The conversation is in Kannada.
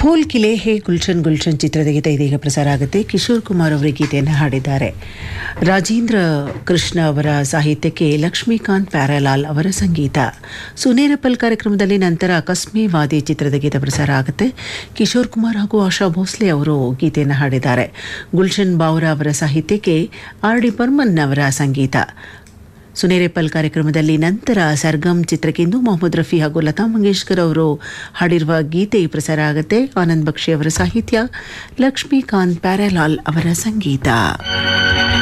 ಫೂಲ್ ಕಿಲೆ ಹೇ ಗುಲ್ಶನ್ ಗುಲ್ಶನ್ ಚಿತ್ರದ ಗೀತೆ ಇದೀಗ ಪ್ರಸಾರ ಆಗುತ್ತೆ ಕಿಶೋರ್ ಕುಮಾರ್ ಅವರ ಗೀತೆಯನ್ನು ಹಾಡಿದ್ದಾರೆ ರಾಜೇಂದ್ರ ಕೃಷ್ಣ ಅವರ ಸಾಹಿತ್ಯಕ್ಕೆ ಲಕ್ಷ್ಮೀಕಾಂತ್ ಪ್ಯಾರಾಲಾಲ್ ಅವರ ಸಂಗೀತ ಸುನೇರಪಲ್ ಕಾರ್ಯಕ್ರಮದಲ್ಲಿ ನಂತರ ಅಕಸ್ಮೇವಾದಿ ಚಿತ್ರದ ಗೀತೆ ಪ್ರಸಾರ ಆಗುತ್ತೆ ಕಿಶೋರ್ ಕುಮಾರ್ ಹಾಗೂ ಆಶಾ ಭೋಸ್ಲೆ ಅವರು ಗೀತೆಯನ್ನು ಹಾಡಿದ್ದಾರೆ ಗುಲ್ಶನ್ ಬಾವ್ರಾ ಅವರ ಸಾಹಿತ್ಯಕ್ಕೆ ಆರ್ ಡಿ ಬರ್ಮನ್ ಅವರ ಸಂಗೀತ ಸುನೇರೆಪಲ್ ಕಾರ್ಯಕ್ರಮದಲ್ಲಿ ನಂತರ ಸರ್ಗಮ್ ಚಿತ್ರಕ್ಕೆಂದು ಮೊಹಮ್ಮದ್ ರಫಿ ಹಾಗೂ ಲತಾ ಮಂಗೇಶ್ಕರ್ ಅವರು ಹಾಡಿರುವ ಗೀತೆ ಪ್ರಸಾರ ಆಗುತ್ತೆ ಆನಂದ್ ಬಕ್ಷಿ ಅವರ ಸಾಹಿತ್ಯ ಲಕ್ಷ್ಮೀಕಾಂತ್ ಪ್ಯಾರಾಲಾಲ್ ಅವರ ಸಂಗೀತ